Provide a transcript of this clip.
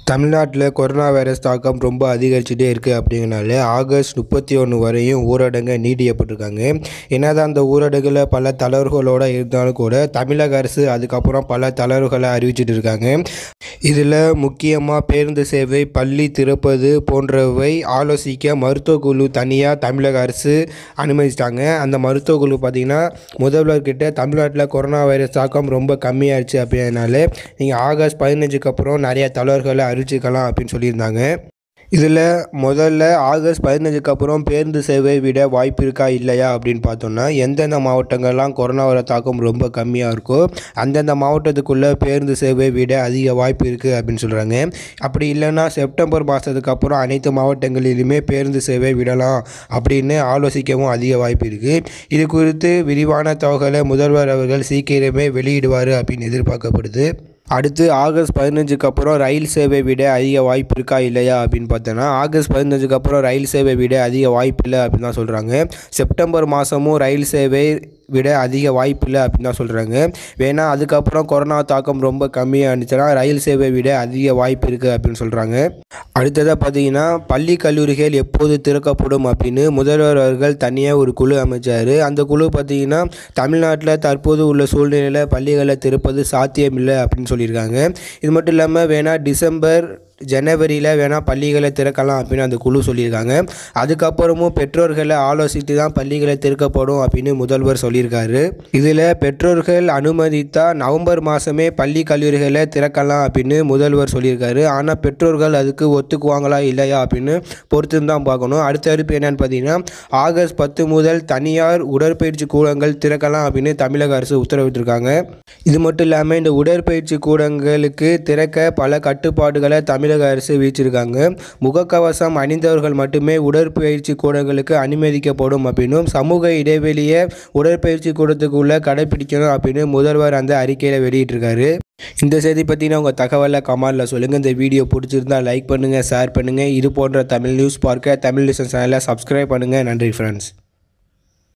தமிழ்நாட்டில் corona virus தாக்கம் ரொம்ப அதிகரிச்சுட்டே இருக்குது அப்படிங்கிறனால ஆகஸ்ட் முப்பத்தி ஒன்று வரையும் ஊரடங்கை நீட்டிக்கப்பட்டிருக்காங்க என்னதான் அந்த ஊரடங்கில் பல தளர்வுகளோடு இருந்தாலும் கூட தமிழக அரசு அதுக்கப்புறம் பல தளர்வுகளை அறிவிச்சிட்டு இருக்காங்க இதில் முக்கியமாக பேருந்து சேவை பள்ளி திறப்பது போன்றவை ஆலோசிக்க மருத்துவ குழு தனியாக தமிழக அரசு அனுமதிச்சிட்டாங்க அந்த மருத்துவ குழு பார்த்திங்கன்னா முதல்வர்கிட்ட தமிழ்நாட்டில் கொரோனா வைரஸ் தாக்கம் ரொம்ப கம்மியாயிருச்சு அப்படின்றனால நீங்கள் ஆகஸ்ட் பதினஞ்சுக்கு அப்புறம் நிறைய தளர்வுகளை அறிவிச்சிக்கலாம் அப்படின்னு சொல்லியிருந்தாங்க இதில் முதல்ல ஆகஸ்ட் பதினஞ்சுக்கு அப்புறம் பேருந்து சேவை விட வாய்ப்பு இருக்கா இல்லையா அப்படின்னு பார்த்தோம்னா எந்தெந்த மாவட்டங்கள்லாம் கொரோனாவோட தாக்கம் ரொம்ப கம்மியாக இருக்கோ அந்தந்த மாவட்டத்துக்குள்ளே பேருந்து சேவை விட அதிக வாய்ப்பு இருக்குது அப்படின்னு சொல்கிறாங்க அப்படி இல்லைன்னா செப்டம்பர் மாதத்துக்கு அப்புறம் அனைத்து மாவட்டங்களிலுமே பேருந்து சேவை விடலாம் அப்படின்னு ஆலோசிக்கவும் அதிக வாய்ப்பு இருக்குது இது குறித்து விரிவான தகவலை முதல்வர் அவர்கள் சீக்கிரமே வெளியிடுவார் அப்படின்னு எதிர்பார்க்கப்படுது அடுத்து ஆகஸ்ட் பதினஞ்சுக்கு அப்புறம் ரயில் சேவை விட அதிக வாய்ப்பு இருக்கா இல்லையா அப்படின்னு பார்த்தோன்னா ஆகஸ்ட் பதினஞ்சுக்கு அப்புறம் ரயில் சேவை விட அதிக வாய்ப்பு இல்லை அப்படின்னு தான் சொல்கிறாங்க செப்டம்பர் மாதமும் ரயில் சேவை விட அதிக வாய்ப்பு இல்லை அப்படின்னு தான் சொல்கிறாங்க வேணா அதுக்கப்புறம் கொரோனா தாக்கம் ரொம்ப கம்மியாக இருந்துச்சுன்னா ரயில் சேவை விட அதிக வாய்ப்பு இருக்குது அப்படின்னு சொல்கிறாங்க அடுத்ததாக பார்த்தீங்கன்னா பள்ளி கல்லூரிகள் எப்போது திறக்கப்படும் அப்படின்னு முதல்வர் அவர்கள் தனியாக ஒரு குழு அமைச்சார் அந்த குழு பார்த்தீங்கன்னா தமிழ்நாட்டில் தற்போது உள்ள சூழ்நிலையில் பள்ளிகளை திறப்பது சாத்தியமில்லை அப்படின்னு சொல்லியிருக்காங்க இது மட்டும் இல்லாமல் வேணால் டிசம்பர் ஜனவரியில் வேணால் பள்ளிகளை திறக்கலாம் அப்படின்னு அந்த குழு சொல்லியிருக்காங்க அதுக்கப்புறமும் பெற்றோர்களை ஆலோசித்து தான் பள்ளிகளை திறக்கப்படும் அப்படின்னு முதல்வர் சொல்லியிருக்காரு இதில் பெற்றோர்கள் அனுமதித்தா நவம்பர் மாதமே பள்ளி கல்லூரிகளை திறக்கலாம் அப்படின்னு முதல்வர் சொல்லியிருக்காரு ஆனால் பெற்றோர்கள் அதுக்கு ஒத்துக்குவாங்களா இல்லையா அப்படின்னு பொறுத்து தான் பார்க்கணும் அடுத்த அறிவிப்பு என்னன்னு பார்த்தீங்கன்னா ஆகஸ்ட் பத்து முதல் தனியார் உடற்பயிற்சி கூடங்கள் திறக்கலாம் அப்படின்னு தமிழக அரசு உத்தரவிட்டிருக்காங்க இது மட்டும் இல்லாமல் இந்த உடற்பயிற்சி கூடங்களுக்கு திறக்க பல கட்டுப்பாடுகளை தமிழக அரசு வீச்சிருக்காங்க முகக்கவசம் அணிந்தவர்கள் மட்டுமே உடற்பயிற்சி கூடங்களுக்கு அனுமதிக்கப்படும் அப்படின்னும் சமூக இடைவெளியை உடற்பயிற்சி கூடத்துக்குள்ளே கடைப்பிடிக்கணும் அப்படின்னு முதல்வர் அந்த அறிக்கையில் வெளியிட்டிருக்காரு இந்த செய்தி பற்றின உங்கள் தகவலை கமெண்டில் சொல்லுங்கள் இந்த வீடியோ பிடிச்சிருந்தா லைக் பண்ணுங்கள் ஷேர் பண்ணுங்கள் இது போன்ற தமிழ் நியூஸ் பார்க்க தமிழ் லிசன் சேனலை சப்ஸ்கிரைப் பண்ணுங்கள் நன்றி ஃப்ரெண்ட்ஸ்